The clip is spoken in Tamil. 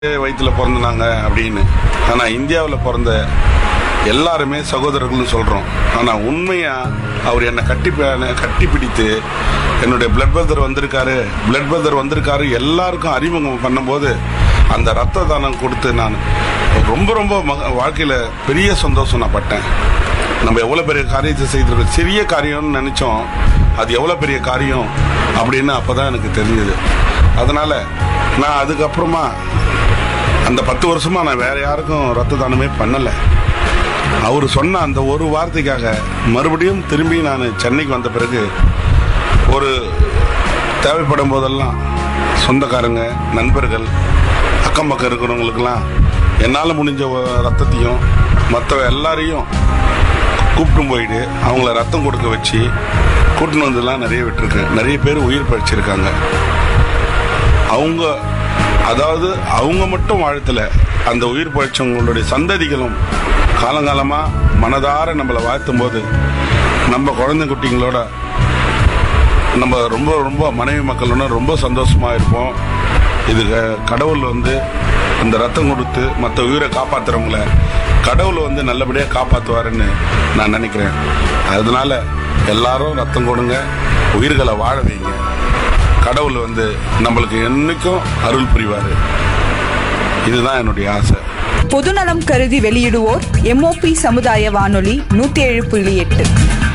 வயிற்றுல பிறந்தாங்க அப்படின்னு ஆனா இந்தியாவில் பிறந்த எல்லாருமே சகோதரர்கள்னு சொல்றோம் ஆனா உண்மையா அவர் என்னை கட்டி ப- கட்டி பிடித்து என்னுடைய பிளட் பிரதர் வந்திருக்காரு பிளட் பிரதர் வந்திருக்காரு எல்லாருக்கும் அறிமுகம் பண்ணும்போது அந்த ரத்த தானம் கொடுத்து நான் ரொம்ப ரொம்ப மக- வாழ்க்கையில பெரிய சந்தோஷம் நான் பட்டேன் நம்ம எவ்வளவு பெரிய காரியத்தை செய்திருக்கோம் சிறிய காரியம்னு நினைச்சோம் அது எவ்வளவு பெரிய காரியம் அப்படின்னு அப்பதான் எனக்கு தெரிஞ்சது அதனால நான் அதுக்கப்புறமா அந்த பத்து வருஷமா நான் வேற யாருக்கும் ரத்த தானமே பண்ணல அவர் சொன்ன அந்த ஒரு வார்த்தைக்காக மறுபடியும் திரும்பி நான் சென்னைக்கு வந்த பிறகு ஒரு தேவைப்படும் போதெல்லாம் சொந்தக்காரங்க நண்பர்கள் அக்கம் பக்கம் இருக்கிறவங்களுக்கெல்லாம் என்னால் முடிஞ்ச ஒ- ரத்தத்தையும் மற்ற எல்லாரையும் கூப்பிட்டு போயிட்டு அவங்கள ரத்தம் கொடுக்க வச்சு கூட்டின்னு வந்துலாம் நிறைய விட்டுருக்கேன் நிறைய பேர் உயிர் பழிச்சிருக்காங்க அவங்க அதாவது அவங்க மட்டும் வாழ்த்தல அந்த உயிர் பழிச்சவங்களுடைய சந்ததிகளும் காலங்காலமா மனதார நம்மளை வாழ்த்தும் போது நம்ம குழந்தை குட்டிங்களோட நம்ம ரொம்ப ரொம்ப மனைவி மக்களோட ரொம்ப சந்தோஷமா இருப்போம் இது க- கடவுள் வந்து இந்த ரத்தம் கொடுத்து மற்ற உயிரை காப்பாத்துறவங்கள கடவுள் வந்து நல்லபடியா காப்பாத்துவாருன்னு நான் நினைக்கிறேன் அதனால எல்லாரும் ரத்தம் கொடுங்க உயிர்களை வாழ வைங்க கடவுள் வந்து நம்மளுக்கு என்னைக்கும் அருள் புரிவாரு இதுதான் என்னுடைய ஆசை பொதுநலம் கருதி வெளியிடுவோர் எம்ஓபி சமுதாய வானொலி நூத்தி ஏழு புள்ளி எட்டு